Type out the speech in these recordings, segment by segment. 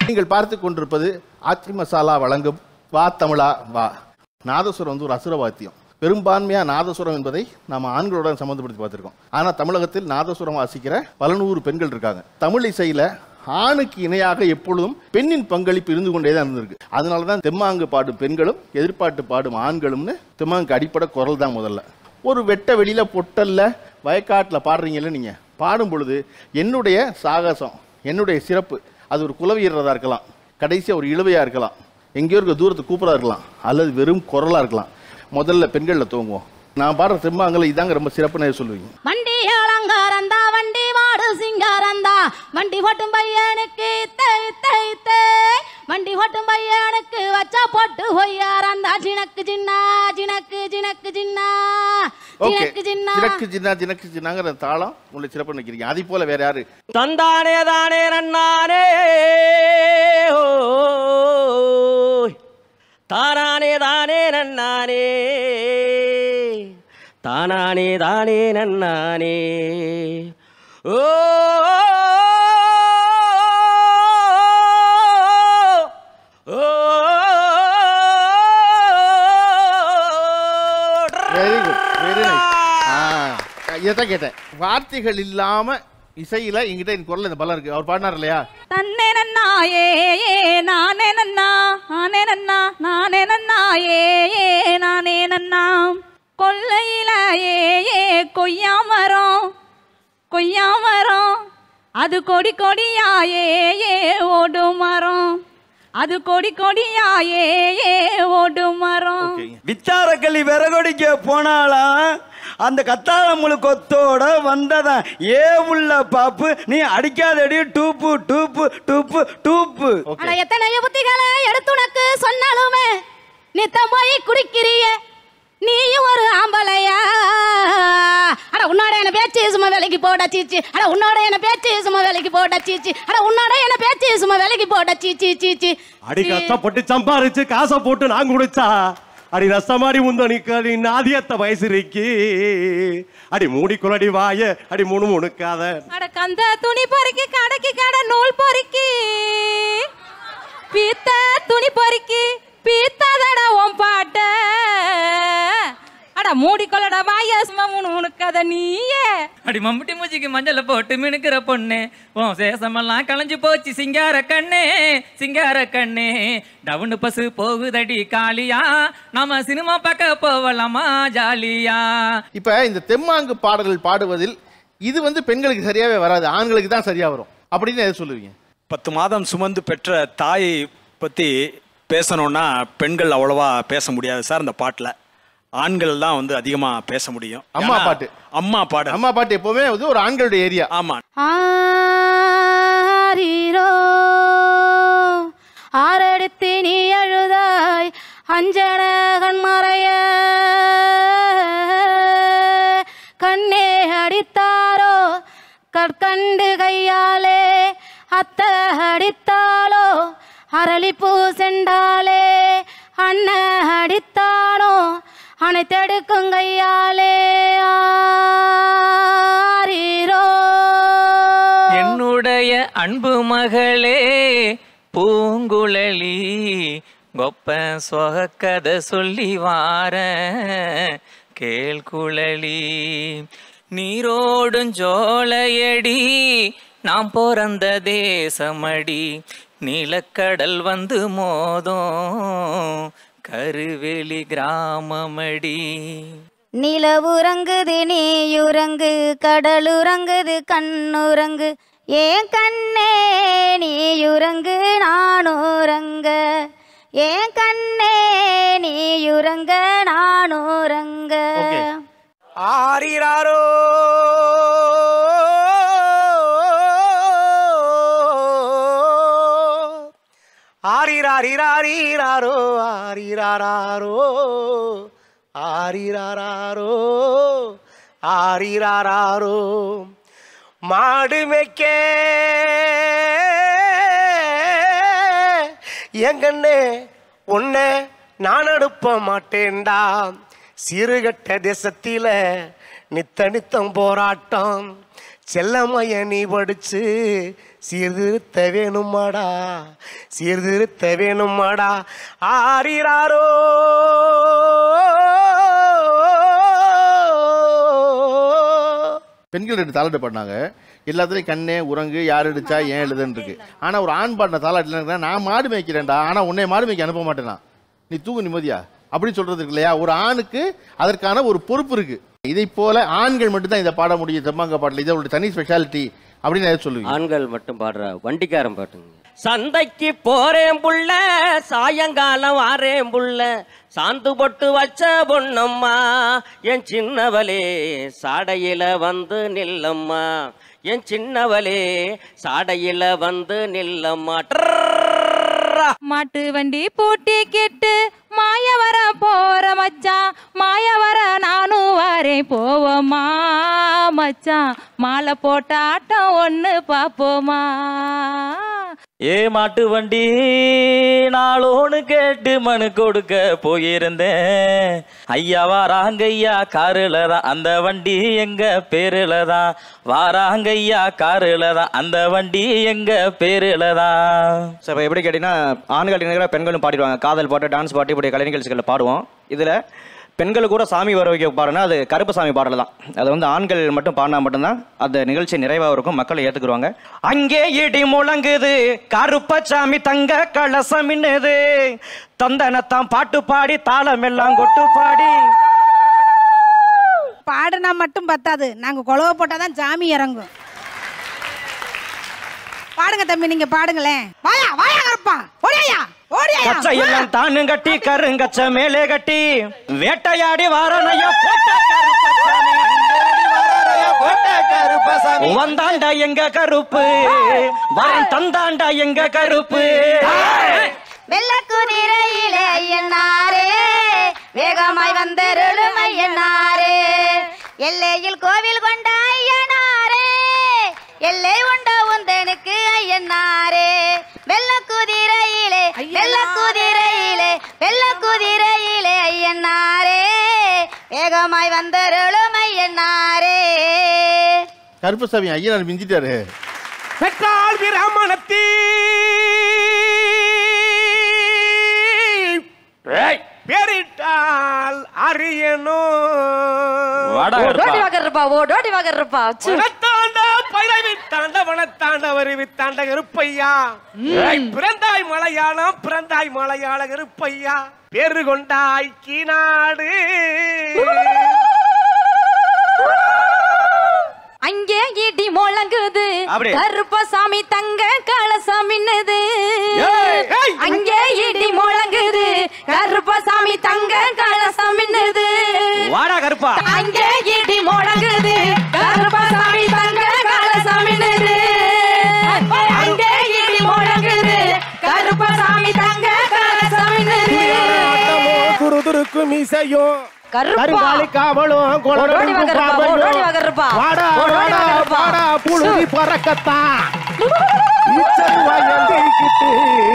நீங்கள் பார்த்து கொண்டிருப்பது ஆச்சி மசாலா வழங்கும் வா தமிழா வா நாதசுரம் வந்து ஒரு அசுர வாத்தியம் பெரும்பான்மையா நாதசுரம் என்பதை நாம் ஆண்களுடன் சம்மந்தப்படுத்தி பார்த்திருக்கோம் ஆனா தமிழகத்தில் நாதசுரம் வாசிக்கிற பல நூறு பெண்கள் இருக்காங்க தமிழ் இசையில ஆணுக்கு இணையாக எப்பொழுதும் பெண்ணின் பங்களிப்பு இருந்து கொண்டே தான் இருந்திருக்கு அதனால தான் தெம்மாங்கு பாடும் பெண்களும் எதிர்பாட்டு பாடும் ஆண்களும்னு தெம்மாங்கு அடிப்படை குரல் தான் முதல்ல ஒரு வெட்ட வெளியில பொட்டல்ல வயக்காட்டில் பாடுறீங்கல்ல நீங்க பாடும் பொழுது என்னுடைய சாகசம் என்னுடைய சிறப்பு அது ஒரு குலவீரராக இருக்கலாம் கடைசியாக ஒரு இழுவையாக இருக்கலாம் எங்கேயோ இருக்க தூரத்துக்கு கூப்பிடா இருக்கலாம் அல்லது வெறும் குரலாக இருக்கலாம் முதல்ல பெண்களில் தூங்குவோம் நான் பாடுற தெம்மாங்கல இதாங்க ரொம்ப சிறப்புன்னு சொல்லுவீங்க வண்டி அலங்காரந்தா வண்டி வாடு சிங்காரந்தா வண்டி ஓட்டும் பையனுக்கு இத்தை இத்தை இத்தை வண்டி ஓட்டும் பையனுக்கு வச்சா போட்டு ஒய்யாரந்தா ஜினக்கு ஜின்னா ஜினக்கு ஜினக்கு ஜின்னா ஓகே ஜினக்கு ஜின்னா ஜினக்கு ஜின்னா ஜினக்கு ஜின்னாங்கிற தாளம் உங்களுக்கு சிறப்பு நினைக்கிறீங்க அதே போல வேற யாரு தந்தானே தானே நன்னானே ஓய். தானானே தானே நன்னானே தானானே தானே நன்னானே oh very good very nice இதான் கேட்டேன் வார்த்தைகள் இல்லாம இசையில என்கிட்ட என் குரல் இந்த பலம் இருக்கு அவர் பாடினார் இல்லையா தன்னே நன்னா ஏ ஏ நானே நன்னா நானே நன்னா நானே நன்னா ஏ ஏ நானே நன்னா கொல்லையில ஏ ஏ கொய்யா மரம் கொய்யா மரம் அது கொடி கொடியா ஏ ஏ ஓடும் மரம் அது கொடி கொடியா ஏ ஏ ஓடும் மரம் ஓகே வித்தாரக்கள்ளி விறகொடிக்க போனாலாம் அந்த கத்தாழ முழு கொத்தோட வந்ததான் ஏ உள்ள பாப்பு நீ அடிக்காதடி டூப்பு டூப்பு டூப்பு டூப்பு ஓகே அட எத்தனை புத்திகளை எடுத்து உனக்கு சொன்னாலுமே நித்தம் போய் குடிக்கிறிய நீயும் ஒரு ஆம்பளையா அட உன்னோட என்ன பேச்சு சும்மா வேலைக்கு போட சீச்சி அட உன்னோட என்ன பேச்சு சும்மா வேலைக்கு போட சீச்சி அட உன்னோட என்ன பேச்சு சும்மா வேலைக்கு போட சீச்சி சீச்சி அடி கஷ்டப்பட்டு சம்பாரிச்சு காசை போட்டு நான் குடிச்சா அடி ரசமாடி முந்தணிக்களி நாதியத்த வயசுரிக்கு அடி மூடிக்குள்ளடி வாய அடி முணு முணுக்காத அட கந்த துணி பொறுக்கி கடைக்கு கடை நூல் பொறுக்கி பீத்த துணி பொறுக்கி பீத்தாதடா உன் பாட்ட அட மூடிக்கொள்ளடா வாயா சும்மா மூணு உனக்காத நீயே அடி மம்முட்டி மூச்சிக்கு மஞ்சள போட்டு மினுக்கிற பொண்ணு உன் சேசமெல்லாம் களைஞ்சு போச்சு சிங்கார கண்ணே சிங்கார கண்ணே டவுனு பஸ் போகுதடி காளியா நாம சினிமா பார்க்க போவலாமா ஜாலியா இப்ப இந்த தெம்மாங்கு பாடல்கள் பாடுவதில் இது வந்து பெண்களுக்கு சரியாவே வராது ஆண்களுக்கு தான் சரியா வரும் அப்படின்னு எதை சொல்லுவீங்க பத்து மாதம் சுமந்து பெற்ற தாயை பற்றி பேசணும்னா பெண்கள் அவ்வளவா பேச முடியாது சார் அந்த பாட்டில் ஆண்கள் தான் வந்து அதிகமாக பேச முடியும் அம்மா ஏன்னா, பாட்டு. அம்மா பாடு அம்மா பாட்டு எப்பவுமே வந்து ஒரு ஆண்களுடைய ஏரியா ஆமாம் ஆரீரோ ஆரெடுத்து நீ அழுதாய் அஞ்சன கண்மறைய கண்ணே அடித்தாரோ கற்கண்டு கையாலே அத்த அடித்தாளோ அரளிப்பூ செண்டாலே அண்ண அடித்தானோ அனைத்தெடுக்கும் கையாலே ஆரீரோ என்னுடைய அன்பு மகளே பூங்குழலி கொப்ப சொகக்கதை சொல்லி வார கேள்குழலி நீரோடும் ஜோலையடி நாம் பிறந்த தேசமடி நிலக்கடல் வந்து மோதும் கருவெளி கிராமமடி நிலவுறங்குது நீயுறங்கு கடலுறங்குது கண்ணுறங்கு ஏன் கண்ணே நீயுறங்கு நானுறங்க ஏன் கண்ணே நீயுறங்க நானுறங்க Okay. ஆரிராரோ ஆரிராரிராரீராரோ ஆரிராரோ ஆரிராரோ ஆரிராரோ மாடு மேய்க்க எங்கண்ணே உன்னை நான் அனுப்ப மாட்டேன்டா சிறுகட்ட தேசத்தில நித்த நித்தம் போராட்டம் செல்லம்மைய நீ படிச்சு சீர்திருத்த வேணுமாடா சீர்திருத்த வேணுமாடா ஆரிராரோ பெண்கள் ரெண்டு தாளாட்டு பாடினாங்க எல்லாத்துலயும் கண்ணே உறங்கு யார் அடிச்சா ஏன் எழுதுன்னு இருக்கு ஆனா ஒரு ஆண் பாடின தாளாட்டு என்ன நான் மாடு மேய்க்கிறேன்டா ஆனா உன்னை மாடு மேய்க்க அனுப்ப மாட்டேனா நீ தூங்கு நிம்மதியா அப்படின்னு சொல்றது இருக்கு இல்லையா ஒரு ஆணுக்கு அதற்கான ஒரு பொறுப்பு இருக்கு இதை போல ஆண்கள் மட்டும்தான் இதை பாட முடியும் தெம்மாங்க பாட்டில் இது ஒரு தனி ஸ்பெஷாலிட்டி அப்படின்னு எதை சொல்லுவீங்க ஆண்கள் மட்டும் பாடுற வண்டிக்காரன் பாட்டுங்க சந்தைக்கு போறேன் புள்ள சாயங்காலம் வாரேன் புள்ள சாந்து பொட்டு வச்ச பொண்ணம்மா என் சின்னவளே சாடையில வந்து நில்லம்மா என் சின்னவளே சாடையில வந்து நில்லம்மா ட்ரர்ரா. மாட்டு வண்டி பூட்டி கிட்டு மாயவர போற மச்சான் மாயவர நானும் வரேன் போவோமா மச்சான் மாலை போட்ட ஆட்டம் ஒன்று பார்ப்போமா ஏ மாட்டு வண்டி நாளோன்னு கேட்டு மனு கொடுக்க போயிருந்தேன் ஐயா வாராங்கய்யா காருல தான் அந்த வண்டி எங்க பேருல தான் வாராங்கய்யா காருல தான் அந்த வண்டி எங்க பேருல தான் சார் இப்போ எப்படி கேட்டிங்கன்னா ஆண்கள் இணைகிற பெண்களும் பாடிடுவாங்க காதல் பாட்டு டான்ஸ் பாட்டு இப்படி கலை நிகழ்ச்சிகளில் பாடுவோம் இதில் பெண்கள் கூட சாமி வர வைக்க பாடுனா அது கருப்பு சாமி பாடல் தான் அது வந்து ஆண்கள் மட்டும் பாடினா மட்டும்தான் அந்த நிகழ்ச்சி நிறைவாக இருக்கும் மக்களை ஏற்றுக்குருவாங்க அங்கே இடி முழங்குது கருப்பசாமி தங்க கலசம் மின்னுது தந்தனத்தான் பாட்டு பாடி தாளம் எல்லாம் கொட்டு பாடி பாடுனா மட்டும் பத்தாது நாங்க குழவை போட்டாதான் சாமி இறங்கும் பாடுங்க தம்பி நீங்க பாடுங்களேன் வாயா வாயா கருப்பா ஓடியா ஓடியா கச்சை எல்லாம் தானு கட்டி கருங்கச்ச மேலே கட்டி வேட்டையாடி வாரணையா போட்ட கருப்பசாமி. வந்தாண்டா எங்க கருப்பு வரன் தந்தாண்டா எங்க கருப்பு வெள்ள குதிரையிலே ஐயனாரே வேகமாய் வந்தருளும் ஐயனாரே எல்லையில் கோவில் கொண்ட ஐயனாரே எல்லை உண்ட உந்தனுக்கு ஐயனாரே வெள்ள குதிரையிலே வெள்ள குதிரையிலே வெள்ள குதிரையிலே ஐயனாரே வேகமாய் வந்தருளும் ஐயனாரே கருப்பசாமி ஐயனார் மிஞ்சிட்டாரு பெற்றால் விராமணத்தி பேரிட்டால் அறியணும் வாடா ஓடோடி வாகர்ப்பா ஓடோடி வாகர்ப்பா வனத்தாண்ட பயிரை வித்தாண்ட வனத்தாண்ட வரி வித்தாண்ட இருப்பையா பிறந்தாய் மலையாளம் பிறந்தாய் மலையாள இருப்பையா பேரு கொண்டாய் கீநாடு அங்கே இடி முழங்குது அப்படி. கருப்பசாமி தங்க கலசம் மின்னுது ஏய், ஏய். அங்கே இடி முழங்குது கருப்பசாமி தங்க கலசம் மின்னுது வாடா கருப்பா அங்கே இடி முழங்குது கருப்பசாமி தங்க கலசம் மின்னுது அங்கே இடி முழங்குது கருப்பசாமி தங்க கலசம் மின்னுது துருதுருக்கு மீசையும் கருப்பா கருங்காலி காவலும் ஓடோடி குளரும் வாகர்ப்பா ஓடோடி வாகர்ப்பா வாடா ஓடோடி வாடா வாகர்ப்பா வாடா புழுதி பறக்கத்தான் நீச்சல் வயந்திருக்கிட்டு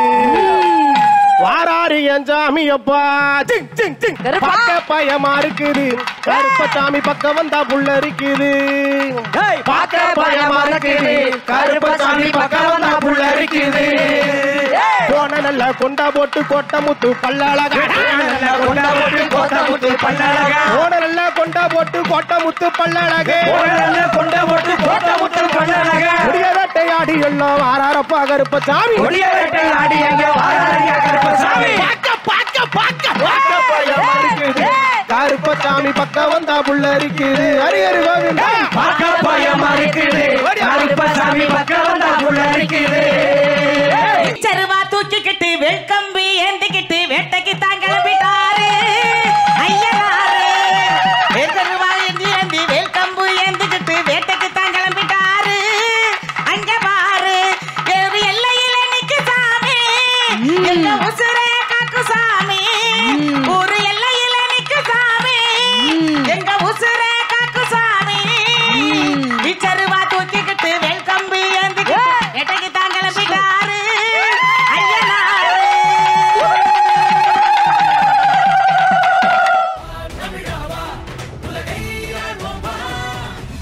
வாராரு என் சாமி அப்பா ஜிங் ஜிங் ஜிங் கருப்பா. பார்க்க பயமா இருக்குது கருப்பசாமி பக்கம் வந்தா புள்ள இருக்குது பார்க்க பயமா இருக்குது கருப்பசாமி பக்கம் வந்தா புள்ள இருக்குது போன நல்ல கொண்டா போட்டு கொட்ட முத்து பல்லழகா கொண்டா போட்டு கொட்ட முத்து பல்லழகா போன நல்ல கொண்டா போட்டு கொட்ட முத்து பல்லழகே கொண்டா போட்டு கொட்ட முத்து பல்லழகா முடிய வேட்டையாடி எல்லாம் வாராரப்பா கருப்பசாமி முடிய வேட்டையாடி எங்க வாராரியா கருப்பசாமி பாக்க பாக்க பாக்க பாக்க பயமா இருக்குது கருப்பசாமி பக்கம் வந்தா புள்ள இருக்குது ஹரி ஹரி கோவிந்தா பாக்க பயமா இருக்குது கருப்பசாமி பக்கம் வந்தா புள்ள இருக்குது